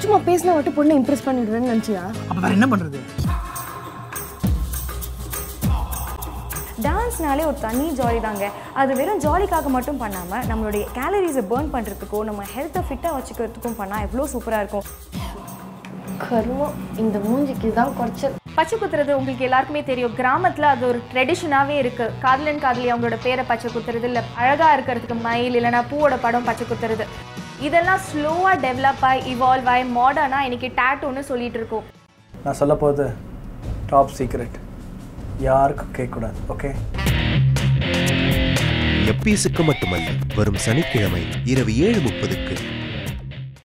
சும்மா பேசினா மட்டும் பொண்ணை இம்ப்ரெஸ் பண்ணிடுவேன்னு நினச்சியா அப்போ வேற என்ன பண்ணுறது டான்ஸ்னாலே ஒரு தனி ஜாலி தாங்க அது வெறும் ஜாலிக்காக மட்டும் பண்ணாமல் நம்மளுடைய கேலரிஸை பேர்ன் பண்ணுறதுக்கோ நம்ம ஹெல்த்தை ஃபிட்டாக வச்சுக்கிறதுக்கும் பண்ணால் எவ்வளோ சூப்பராக இருக்கும் கருமம் இந்த மூஞ்சிக்கு தான் குறைச்சல் பச்சை குத்துறது உங்களுக்கு எல்லாருக்குமே தெரியும் கிராமத்தில் அது ஒரு ட்ரெடிஷனாகவே இருக்குது காதலன் காதலி அவங்களோட பேரை பச்சை குத்துறது இல்லை அழகாக இருக்கிறதுக்கு மயில் இல்லைனா பூவோட படம் பச்சை குத்துறது இதெல்லாம் ஸ்லோவாக டெவலப் ஆகி இவால்வ் ஆகி மாடர்னாக இன்னைக்கு டேட்டூன்னு சொல்லிட்டு இருக்கோம் நான் சொல்ல போகிறது டாப் சீக்ரெட் யாருக்கும் கேட்கக்கூடாது ஓகே எப்பீஸுக்கு மட்டுமல்ல வரும் சனிக்கிழமை இரவு ஏழு முப்பதுக்கு